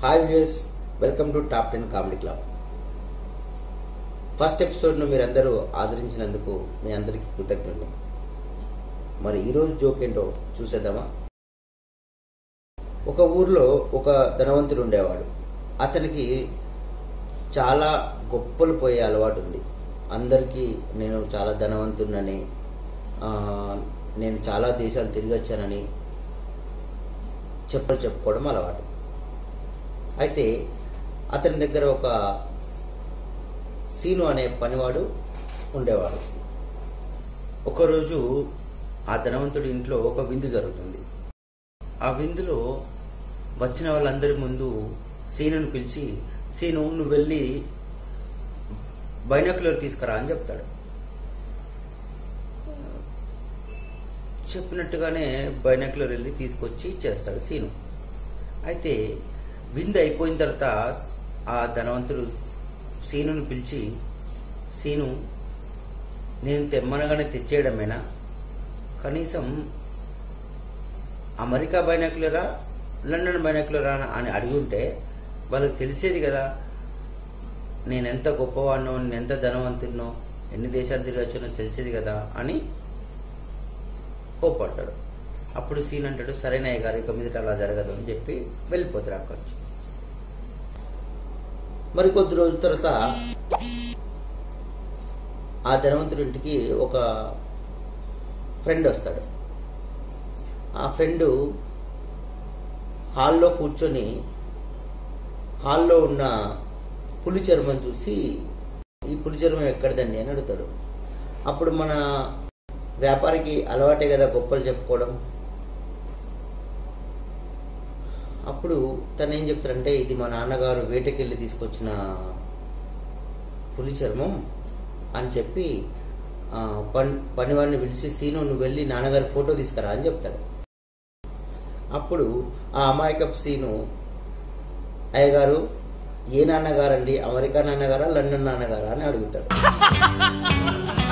hi viewers welcome to top ten comedy club first ఎపిసోడ్ను మీరందరూ ఆదరించినందుకు మీ అందరికీ కృతజ్ఞులు మరి ఈరోజు జోక్ ఏంటో చూసేద్దామా ఒక ఊర్లో ఒక ధనవంతుడు ఉండేవాడు అతనికి చాలా గొప్పలు పోయే అలవాటు ఉంది అందరికీ నేను చాలా ధనవంతుడినని ఆ, నేను చాలా దేశాలు తిరిగి వచ్చానని చెప్పలు చెప్పుకోవడం అలవాటు అయితే అతని దగ్గర ఒక సీను అనే పనివాడు ఉండేవాడు ఒకరోజు ఆ ధనవంతుడి ఇంట్లో ఒక విందు జరుగుతుంది ఆ విందులో వచ్చిన వాళ్ళందరి ముందు సీనుని పిలిచి సీను నువ్వు వెళ్ళి బైనాక్యులర్ తీసుకురా అని చెప్తాడు చెప్పినట్టుగానే బైనాక్యులర్ వెళ్ళి తీసుకొచ్చి ఇచ్చేస్తాడు సీను అయితే విందు అయిపోయిన తర్వాత ఆ ధనవంతుడు సీనుని పిలిచి సీను నేను తెమ్మనగానే తెచ్చేయడమేనా కనీసం అమెరికా బైనాక్యులరా లండన్ బైనాక్యులరా అని అడిగి ఉంటే వాళ్ళకి తెలిసేది కదా నేను ఎంత గొప్పవాడినో నేను ఎంత ధనవంతుడినో ఎన్ని దేశాలు తిరగచ్చనో తెలిసేది కదా అని కోపడతాడు అప్పుడు సీన్ అంటాడు సరేనయ్య గారు ఇక మీదట అలా జరగదు అని చెప్పి వెళ్ళిపోతారు అక్కడి నుంచి మరి కొద్ది రోజుల తర్వాత ఆ ధనవంతుడి ఇంటికి ఒక ఫ్రెండ్ వస్తాడు ఆ ఫ్రెండ్ హాల్లో కూర్చొని హాల్లో ఉన్న పులి చర్మం చూసి ఈ పులి చర్మం ఎక్కడిదండి అని అడుగుతాడు అప్పుడు మన వ్యాపారికి అలవాటే కదా గొప్పలు చెప్పుకోవడం అప్పుడు తను ఏం చెప్తారంటే ఇది మా నాన్నగారు వేటకెళ్ళి తీసుకొచ్చిన పులి చర్మం అని చెప్పి ఆ, పన్ పనివాడిని పిలిచి సీను నువ్వు వెళ్ళి నాన్నగారి ఫోటో తీసుకురా అని చెప్తాడు అప్పుడు ఆ అమాయకపు సీను అయ్యగారు ఏ నాన్నగారండి అమెరికా నాన్నగారా లండన్ నాన్నగారా అని అడుగుతాడు